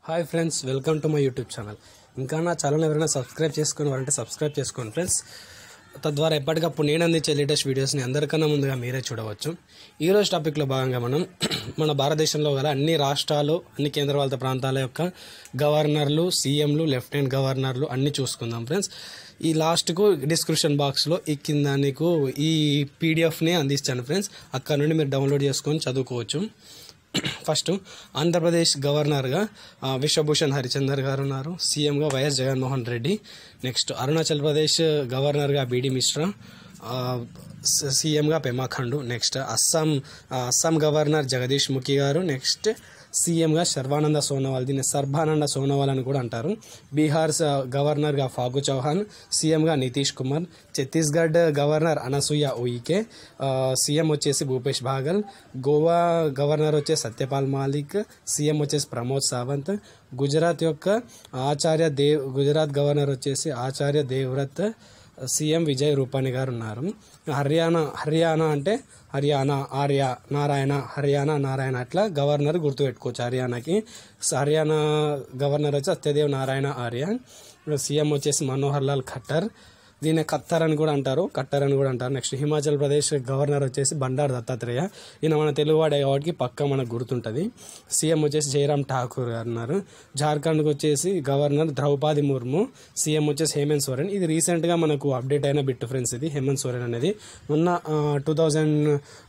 Hi friends welcome to my YouTube channel ఇంకా నా channel ఎవరైనా సబ్స్క్రైబ్ చేసుకుని వారంటే సబ్స్క్రైబ్ చేసుకోండి ఫ్రెండ్స్ తద్వారా ఎప్పటికప్పుడు నేను అందించే లేటెస్ట్ వీడియోస్ని అందరికన్నా ముందుగా మీరే చూడవచ్చు ఈ రోజు టాపిక్లో భాగంగా మనం మన భారతదేశంలో గల అన్ని రాష్ట్రాలు అన్ని కేంద్రపాలిత ప్రాంతాల యొక్క గవర్నర్లు సీఎంలు లెఫ్టినెంట్ గవర్నర్లు అన్ని చూసుకుందాం ఫ్రెండ్స్ ఈ లాస్ట్కు డిస్క్రిప్షన్ బాక్స్లో ఈ కింద నీకు ఈ పీడిఎఫ్ని అందిస్తాను ఫ్రెండ్స్ అక్కడ నుండి మీరు డౌన్లోడ్ చేసుకొని చదువుకోవచ్చు ఫస్ట్ ఆంధ్రప్రదేశ్ గవర్నర్గా ఆ, విశ్వభూషణ్ హరిచందర్ గారు ఉన్నారు సీఎంగా వైఎస్ జగన్మోహన్ రెడ్డి నెక్స్ట్ అరుణాచల్ ప్రదేశ్ గవర్నర్గా బీడీ మిశ్రా ఆ, స- సీఎంగా పెమా ఖండు నెక్స్ట్ అస్సాం ఆ, అస్సాం గవర్నర్ జగదీష్ ముఖి గారు నెక్స్ట్ సీఎంగా సర్వానంద సోనోవాల్ దీన్ని సర్బానంద సోనోవాల్ అని కూడా అంటారు బీహార్ స- గవర్నర్గా ఫాగు చౌహాన్ సీఎంగా నితీష్ కుమార్ ఛత్తీస్గఢ్ గవర్నర్ అనసూయ ఉయికే ఆ, సీఎం వచ్చేసి భూపేష్ బాగల్ గోవా గవర్నర్ వచ్చేసి సత్యపాల్ మాలిక్ సీఎం వచ్చేసి ప్రమోద్ సావంత్ గుజరాత్ యొక్క ఆచార్య దేవ్ గుజరాత్ గవర్నర్ వచ్చేసి ఆచార్య దేవ్రత్ సీఎం విజయ్ రూపాని గారు ఉన్నారు హర్యానా హర్యానా అంటే హర్యానా ఆర్య నారాయణ హర్యానా నారాయణ అట్లా గవర్నర్ గుర్తుపెట్టుకోవచ్చు హర్యానాకి హర్యానా గవర్నర్ వచ్చి సత్యదేవ్ నారాయణ ఆర్య సీఎం వచ్చేసి మనోహర్ లాల్ ఖట్టర్ దీన్ని ఖత్తర్ అని కూడా అంటారు కట్టర్ అని కూడా అంటారు నెక్స్ట్ హిమాచల్ ప్రదేశ్ గవర్నర్ వచ్చేసి బండారు దత్తాత్రేయ ఈయన మన తెలుగువాడే కాబట్టి పక్క మనకు గుర్తుంటుంది సీఎం వచ్చేసి జయరామ్ ఠాకూర్ గారు ఉన్నారు జార్ఖండ్కి వచ్చేసి గవర్నర్ ద్రౌపది ముర్ము సీఎం వచ్చేసి హేమంత్ సోరెన్ ఇది రీసెంట్గా మనకు అప్డేట్ అయిన బిట్ ఫ్రెండ్స్ ఇది హేమంత్ సోరెన్ అనేది మొన్న టూ థౌజండ్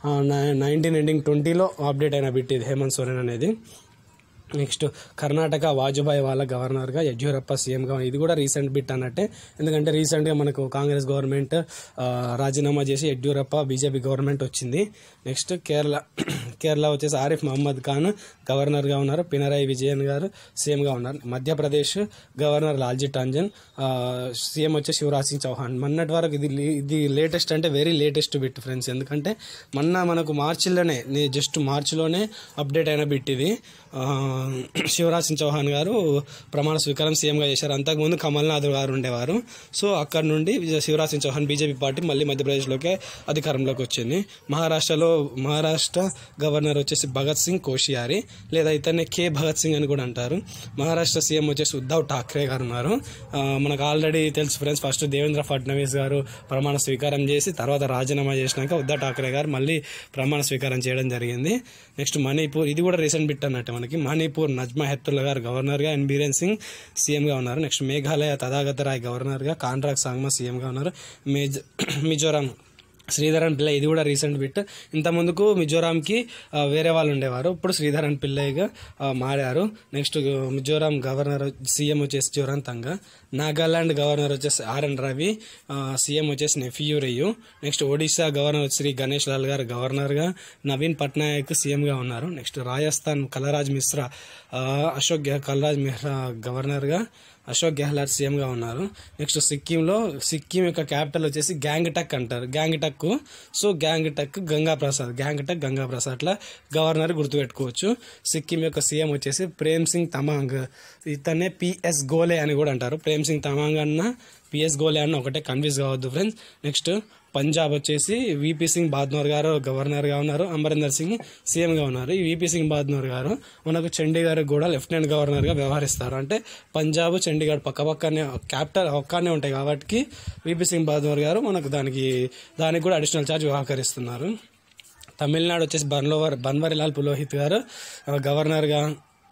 నైన్టీన్ ఎండింగ్ ట్వంటీలో అప్డేట్ అయిన బిట్ ఇది హేమంత్ సోరెన్ అనేది నెక్స్ట్ కర్ణాటక వాజుభాయ్ వాళ్ళ గవర్నర్గా యడ్యూరప్ప సీఎంగా ఇది కూడా రీసెంట్ బిట్ అన్నట్టే ఎందుకంటే రీసెంట్గా మనకు కాంగ్రెస్ గవర్నమెంట్ ఆ, రాజీనామా చేసి యడ్యూరప్ప బీజేపీ గవర్నమెంట్ వచ్చింది నెక్స్ట్ కేరళ కేరళ వచ్చేసి ఆరిఫ్ మహమ్మద్ ఖాన్ గవర్నర్గా ఉన్నారు పినరాయి విజయన్ గారు సీఎంగా ఉన్నారు మధ్యప్రదేశ్ గవర్నర్ లాల్జీ టాంజన్ ఆ, సీఎం వచ్చి శివరాజ్ సింగ్ చౌహాన్ మొన్నటి వరకు ఇది లే- ఇది లేటెస్ట్ అంటే వెరీ లేటెస్ట్ బిట్ ఫ్రెండ్స్ ఎందుకంటే మొన్న మనకు మార్చిలోనే జస్ట్ మార్చిలోనే అప్డేట్ అయిన బిట్ ఇది ఆ, శివరాజ్ సింగ్ చౌహాన్ గారు ప్రమాణ స్వీకారం సీఎంగా చేశారు అంతకుముందు కమల్నాథ్ గారు ఉండేవారు సో అక్కడ నుండి శివరాజ్ సింగ్ చౌహాన్ బీజేపీ పార్టీ మళ్ళీ మధ్యప్రదేశ్లోకే అధికారంలోకి వచ్చింది మహారాష్ట్రలో మహారాష్ట్ర గవర్నర్ వచ్చేసి భగత్ సింగ్ కోషియారి లేదా ఇతన్ని కే భగత్ సింగ్ అని కూడా అంటారు మహారాష్ట్ర సీఎం వచ్చేసి ఉద్ధవ్ ఠాక్రే గారు ఉన్నారు ఆ, మనకు ఆల్రెడీ తెలుసు ఫ్రెండ్స్ ఫస్ట్ దేవేంద్ర ఫడ్నవీస్ గారు ప్రమాణ స్వీకారం చేసి తర్వాత రాజీనామా చేసినాక ఉద్ధవ్ ఠాక్రే గారు మళ్ళీ ప్రమాణ స్వీకారం చేయడం జరిగింది నెక్స్ట్ మణిపూర్ ఇది కూడా రీసెంట్ బిట్ అన్నట్టు మనకి మణిపూర్ నజ్మా హెత్తుల్లా గారు గవర్నర్గా ఎన్ బీరేన్ సింగ్ సీఎంగా ఉన్నారు నెక్స్ట్ మేఘాలయ తథాగత రాయ్ గవర్నర్గా కాంట్రాక్ట్ సాంగ్మా సీఎంగా ఉన్నారు మేజ మిజోరాం శ్రీధరన్ పిల్ల ఇది కూడా రీసెంట్ బిట్ ఇంత ముందుకు మిజోరాంకి ఆ, వేరే వాళ్ళు ఉండేవారు ఇప్పుడు శ్రీధరన్ పిల్లయ్యగా ఆ, మారారు నెక్స్ట్ మిజోరాం గవర్నర్ సీఎం వచ్చేసి జోరాన్ తంగ నాగాలాండ్ గవర్నర్ వచ్చేసి ఆర్ఎన్ రవి ఆ, సీఎం వచ్చేసి నెఫియూ రెయ్యు నెక్స్ట్ ఒడిశా గవర్నర్ శ్రీ గణేష్ లాల్ గారు గవర్నర్గా నవీన్ పట్నాయక్ సీఎంగా ఉన్నారు నెక్స్ట్ రాజస్థాన్ కలరాజ్ మిశ్రా ఆ, అశోక్ గెహ్- కలరాజ్ మిశ్రా గవర్నర్గా అశోక్ గెహ్లాట్ సీఎంగా ఉన్నారు నెక్స్ట్ సిక్కింలో సిక్కిం యొక్క క్యాపిటల్ వచ్చేసి గ్యాంగ్ టక్ అంటారు గ్యాంగ్ టక్ సో గ్యాంగ్ టక్ గంగా ప్రసాద్ గ్యాంగ్ టక్ గంగా ప్రసాద్ అట్లా గవర్నర్ గుర్తుపెట్టుకోవచ్చు సిక్కిం యొక్క సీఎం వచ్చేసి ప్రేమ్ సింగ్ తమాంగ్ ఇతనే పిఎస్ గోలే అని కూడా అంటారు ప్రేమ్ సింగ్ తమాంగ్ అన్న పిఎస్ గోలే అన్న ఒకటే కన్ఫ్యూజ్ కావద్దు ఫ్రెండ్స్ నెక్స్ట్ పంజాబ్ వచ్చేసి విపి సింగ్ బాద్నోర్ గారు గవర్నర్గా ఉన్నారు అమరీందర్ సింగ్ సీఎంగా ఉన్నారు ఈ విపి సింగ్ బాద్నోర్ గారు మనకు చండీగఢ్ కూడా లెఫ్టినెంట్ గవర్నర్గా వ్యవహరిస్తారు అంటే పంజాబ్ చండీగఢ్ పక్క పక్కనే క్యాపిటల్ ఒక్కనే ఉంటాయి కాబట్టి విపి సింగ్ బాద్నోర్ గారు మనకు దానికి దానికి కూడా అడిషనల్ ఛార్జ్ వ్యవహరిస్తున్నారు తమిళనాడు వచ్చేసి బన్లోవర్ బన్వరిలాల్ పురోహిత్ గారు ఆ, గవర్నర్గా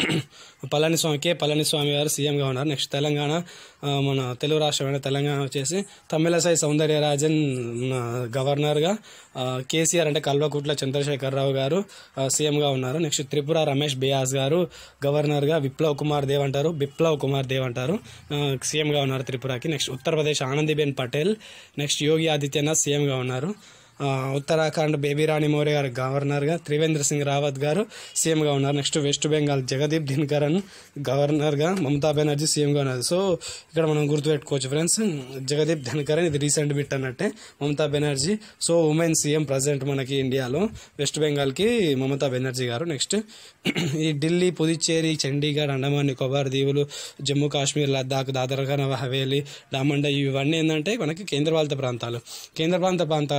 పళనిస్వామి కే పళనిస్వామి గారు సీఎంగా ఉన్నారు నెక్స్ట్ తెలంగాణ ఆ, మన తెలుగు రాష్ట్రమైన తెలంగాణ వచ్చేసి తమిళసై సౌందర్యరాజన్ ఆ, గవర్నర్గా ఆ, కేసీఆర్ అంటే కల్వకుట్ల చంద్రశేఖరరావు గారు ఆ, సీఎంగా ఉన్నారు నెక్స్ట్ త్రిపుర రమేష్ బియాస్ గారు గవర్నర్గా విప్లవ్ కుమార్ దేవ్ అంటారు బిప్లవ్ కుమార్ దేవ్ అంటారు ఆ, సీఎంగా ఉన్నారు త్రిపురకి నెక్స్ట్ ఉత్తరప్రదేశ్ ఆనందీబెన్ పటేల్ నెక్స్ట్ యోగి ఆదిత్యనాథ్ సీఎంగా ఉన్నారు ఆ, ఉత్తరాఖండ్ బేబీ రాణి మౌర్య గారు గవర్నర్గా త్రివేంద్ర సింగ్ రావత్ గారు సీఎంగా ఉన్నారు నెక్స్ట్ వెస్ట్ బెంగాల్ జగదీప్ దినకరన్ గవర్నర్గా మమతా బెనర్జీ సీఎంగా ఉన్నారు సో ఇక్కడ మనం గుర్తుపెట్టుకోవచ్చు ఫ్రెండ్స్ జగదీప్ ధన్కరన్ ఇది రీసెంట్ బిట్ అన్నట్టే Mamata Banerjee so women CM present మనకి ఇండియాలో వెస్ట్ బెంగాల్కి మమతా బెనర్జీ గారు నెక్స్ట్ ఈ ఢిల్లీ పుదుచ్చేరి చండీగఢ్ అండమాన్ నికోబార్ దీవులు జమ్మూ కాశ్మీర్ లద్దాఖ్ దాదర్గా హవేలీ డామండ ఇవన్నీ ఏంటంటే మనకి కేంద్రపాలిత ప్రాంతాలు కేంద్రపాలిత ప్రాంతాలకి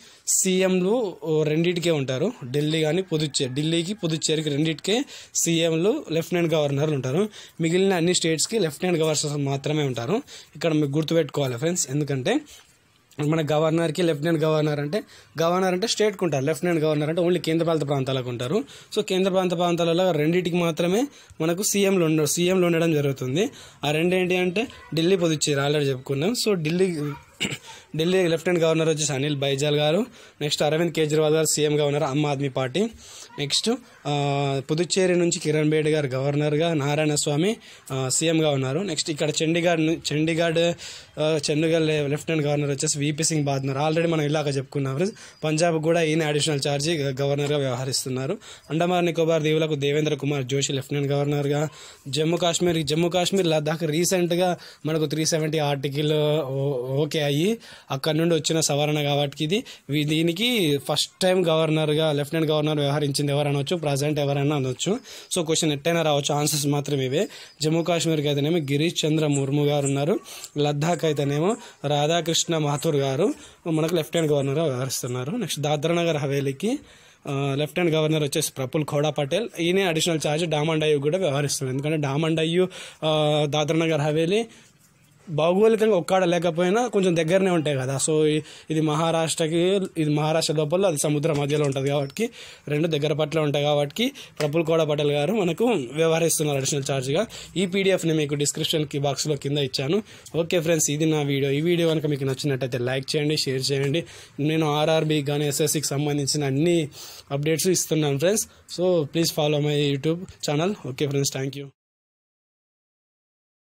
సీఎంలు రెండింటికే ఉంటారు ఢిల్లీ కానీ పుదుచ్చేరి ఢిల్లీకి పుదుచ్చేరికి రెండింటికే సీఎంలు లెఫ్టినెంట్ గవర్నర్లు ఉంటారు మిగిలిన అన్ని స్టేట్స్కి లెఫ్టినెంట్ గవర్నర్స్ మాత్రమే ఉంటారు ఇక్కడ మీకు గుర్తుపెట్టుకోవాలి ఫ్రెండ్స్ ఎందుకంటే మన గవర్నర్కి లెఫ్టినెంట్ గవర్నర్ అంటే గవర్నర్ అంటే స్టేట్కి ఉంటారు లెఫ్టినెంట్ గవర్నర్ అంటే ఓన్లీ కేంద్రపాలిత ప్రాంతాలకు ఉంటారు సో కేంద్ర ప్రాంత ప్రాంతాలలో రెండింటికి మాత్రమే మనకు సీఎంలు ఉండ సీఎంలు ఉండడం జరుగుతుంది ఆ రెండేంటి అంటే ఢిల్లీ పుదుచ్చేరి ఆల్రెడీ చెప్పుకున్నాం so Delhi Delhi lieutenant governor వచ్చేసి అనిల్ బైజాల్ గారు నెక్స్ట్ అరవింద్ కేజ్రీవాల్ గారు సీఎంగా ఉన్నారు ఆమ్ ఆద్మీ పార్టీ నెక్స్ట్ ఆ, పుదుచ్చేరి నుంచి కిరణ్ బేడి గారు గవర్నర్గా నారాయణ స్వామి ఆ, సీఎంగా ఉన్నారు నెక్స్ట్ ఇక్కడ చండీగఢ్ ను- చండీగఢ్ ఆ, చండీగఢ్ లె- లెఫ్టినెంట్ గవర్నర్ వచ్చేసి వీపీ సింగ్ బాద్నర్ ఆల్రెడీ మనం ఇలాగ చెప్పుకున్నాం ఫ్రెండ్స్. పంజాబ్ కూడా ఈయన అడిషనల్ ఛార్జీ గవర్నర్గా వ్యవహరిస్తున్నారు అండమాన్ నికోబార్ దీవులకు దేవేంద్ర కుమార్ జోషి లెఫ్టినెంట్ గవర్నర్గా జమ్మూ కాశ్మీర్ జమ్మూ కాశ్మీర్ లద్దాఖ్ రీసెంట్గా మనకు త్రీ సెవెంటీ ఆర్టికల్ ఓకే అయ్యి అక్కడ నుండి వచ్చిన సవరణ కాబట్టి ఇది వీ- దీనికి ఫస్ట్ టైం గవర్నర్గా లెఫ్టినెంట్ గవర్నర్ వ్యవహరించింది ఎవరు అనొచ్చు ప్రజెంట్ ఎవరైనా అనొచ్చు సో క్వశ్చన్ ఎట్టైనా రావచ్చు ఆన్సర్స్ మాత్రం ఇవే జమ్మూ కాశ్మీర్కి అయితేనేమో గిరీష్ చంద్ర ముర్ము గారు ఉన్నారు లద్దాఖ్ అయితేనేమో రాధాకృష్ణ మాథూర్ గారు మనకు లెఫ్టినెంట్ గవర్నర్గా వ్యవహరిస్తున్నారు నెక్స్ట్ దాద్రా నగర్ హవేలీకి ఆ, లెఫ్టినెంట్ గవర్నర్ వచ్చేసి ప్రఫుల్ ఖోడా పటేల్ ఈయనే అడిషనల్ ఛార్జ్ డామన్ డయ్యూ కూడా వ్యవహరిస్తున్నారు ఎందుకంటే డామన్ డయ్యూ ఆ, దాద్రా నగర్ హవేలీ భౌగోళికంగా ఒక్కడ లేకపోయినా కొంచెం దగ్గరనే ఉంటాయి కదా సో ఈ- ఇది మహారాష్ట్రకి ఇది మహారాష్ట్ర లోపల అది సముద్ర మధ్యలో ఉంటుంది కాబట్టి రెండు దగ్గర పట్ల ఉంటాయి కాబట్టి ప్రఫుల్ కోడ పటేల్ గారు మనకు వ్యవహరిస్తున్నారు అడిషనల్ ఛార్జ్గా ఈ పీడిఎఫ్ని మీకు డిస్క్రిప్షన్కి బాక్స్లో కింద ఇచ్చాను ఓకే ఫ్రెండ్స్ ఇది నా వీడియో ఈ వీడియో కనుక మీకు నచ్చినట్టయితే లైక్ చేయండి షేర్ చేయండి నేను ఆర్ఆర్బీ కానీ ఎస్ఎస్సికి సంబంధించిన అన్ని అప్డేట్స్ ఇస్తున్నాను friends so please follow my YouTube channel okay friends thank you